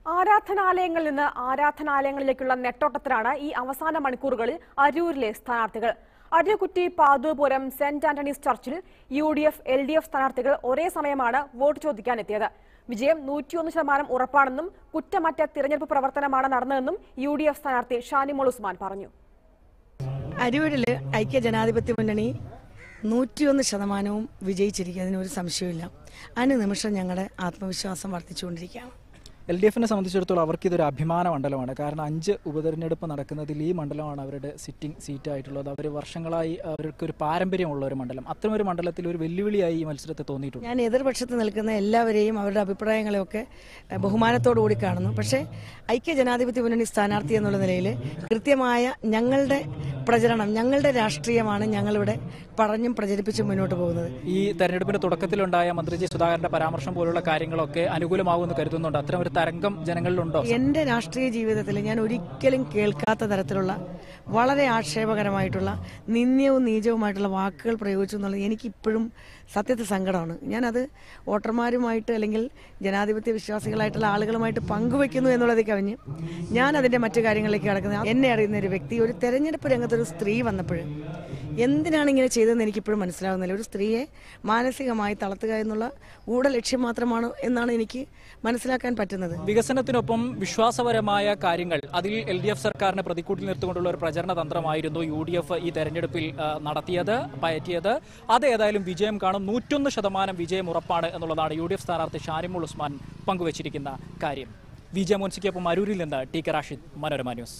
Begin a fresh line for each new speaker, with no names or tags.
ആരാധനാലയങ്ങളിൽ നിന്ന് ആരാധനാലയങ്ങളിലേക്കുള്ള നെട്ടോട്ടത്തിലാണ് ഈ അവസാന മണിക്കൂറുകളിൽ അരൂരിലെ സ്ഥാനാർത്ഥികൾ അരുക്കുറ്റി പാതൂപുരം സെന്റ് ആന്റണീസ് ചർച്ചിൽ U D F L D F സ്ഥാനാർത്ഥികൾ ഒരേ സമയമാണ് വോട്ട് ചോദിക്കാനെത്തിയത് വിജയം നൂറ്റിയൊന്ന് ശതമാനം ഉറപ്പാണെന്നും കുറ്റമറ്റ തിരഞ്ഞെടുപ്പ് പ്രവർത്തനമാണ് നടന്നതെന്നും യു ഡി എഫ് സ്ഥാനാർത്ഥി ഷാനിമോൾ ഉസ്മാൻ പറഞ്ഞു
അരൂരിൽ ഐക്യ ജനാധിപത്യ മുന്നണി നൂറ്റിയൊന്ന് ശതമാനവും വിജയിച്ചിരിക്കും അതിനൊരു സംശയമില്ല അനുനിമിഷം ഞങ്ങളുടെ ആത്മവിശ്വാസം വർദ്ധിച്ചുകൊണ്ടിരിക്കുകയാണ്
എൽ ഡി എഫിനെ സംബന്ധിച്ചിടത്തോളം അവർക്ക് ഇതൊരു അഭിമാന മണ്ഡലമാണ് കാരണം അഞ്ച് ഉപതെരഞ്ഞെടുപ്പ് നടക്കുന്നതിൽ ഈ മണ്ഡലമാണ് അവരുടെ സിറ്റിംഗ് സീറ്റായിട്ടുള്ളത് അവർ വർഷങ്ങളായി അവർക്ക് ഒരു പാരമ്പര്യമുള്ള ഒരു മണ്ഡലം അത്തരം ഒരു മണ്ഡലത്തിൽ ഒരു വെല്ലുവിളിയായി ഈ മത്സരത്തെ തോന്നിയിട്ടുണ്ട്
ഞാൻ എതിർപക്ഷത്ത് നിൽക്കുന്ന എല്ലാവരെയും അവരുടെ അഭിപ്രായങ്ങളെയൊക്കെ എഹ്, ബഹുമാനത്തോടു കൂടി കാണുന്നു പക്ഷേ ഐക്യ ജനാധിപത്യ മുന്നണി സ്ഥാനാർത്ഥി എന്നുള്ള നിലയിൽ കൃത്യമായ ഞങ്ങളുടെ പ്രചരണം ഞങ്ങളുടെ രാഷ്ട്രീയമാണ് ഞങ്ങളിവിടെ പറഞ്ഞും പ്രചരിപ്പിച്ചും മുന്നോട്ട് പോകുന്നത്
ഈ തെരഞ്ഞെടുപ്പിന്റെ തുടക്കത്തിലുണ്ടായ മന്ത്രി ജി സുധാകരന്റെ പരാമർശം പോലുള്ള കാര്യങ്ങളൊക്കെ അനുകൂലമാകുമെന്ന് കരുതുന്നുണ്ട് അത്തരം ഒരു തരംഗം ജനങ്ങളിലുണ്ടോ
എൻ്റെ രാഷ്ട്രീയ ജീവിതത്തിൽ ഞാൻ ഒരിക്കലും കേൾക്കാത്ത തരത്തിലുള്ള വളരെ ആക്ഷേപകരമായിട്ടുള്ള നിന്ദ്യവും നീചവുമായിട്ടുള്ള വാക്കുകൾ പ്രയോഗിച്ചു എന്നുള്ളത് എനിക്കിപ്പോഴും സത്യത്തിൽ സങ്കടമാണ് ഞാനത് വോട്ടർമാരുമായിട്ട് അല്ലെങ്കിൽ ജനാധിപത്യ വിശ്വാസികളായിട്ടുള്ള ആളുകളുമായിട്ട് പങ്കുവെക്കുന്നു എന്നുള്ളത് കവിഞ്ഞ് ഞാൻ അതിൻ്റെ മറ്റു കാര്യങ്ങളിലേക്ക് കിടക്കുന്നത് എന്നെ അറിയുന്ന ഒരു വ്യക്തി ഒരു തെരഞ്ഞെടുപ്പ് രംഗത്തൊരു സ്ത്രീ വന്നപ്പോൾ എന്തിനാണ് ഇങ്ങനെ ചെയ്തതെന്ന് എനിക്കിപ്പോഴും മനസ്സിലാവുന്നില്ല ഒരു സ്ത്രീയെ മാനസികമായി തളർത്തുക എന്നുള്ള ഗൂഢ ലക്ഷ്യം മാത്രമാണ് എന്നാണ് എനിക്ക് മനസ്സിലാക്കാൻ പറ്റുന്നത്
വികസനത്തിനൊപ്പം വിശ്വാസപരമായ കാര്യങ്ങൾ അതിൽ എൽ ഡി എഫ് സർക്കാരിനെ പ്രതിക്കൂട്ടിൽ നിർത്തിക്കൊണ്ടുള്ള ഒരു പ്രചരണ തന്ത്രമായിരുന്നു യു ഡി എഫ് ഈ തെരഞ്ഞെടുപ്പിൽ ആ, നടത്തിയത് പയറ്റിയത് അത് ഏതായാലും വിജയം കാണും നൂറ്റൊന്ന് ശതമാനം വിജയം ഉറപ്പാണ് എന്നുള്ളതാണ് യു ഡി എഫ് സ്ഥാനാർത്ഥി ഷാനിമുൾ ഉസ്മാൻ പങ്കുവച്ചിരിക്കുന്ന കാര്യം വി ജെ മോൻസിക്കൊപ്പം അരൂരിൽ നിന്ന് T K Rashid Manorama news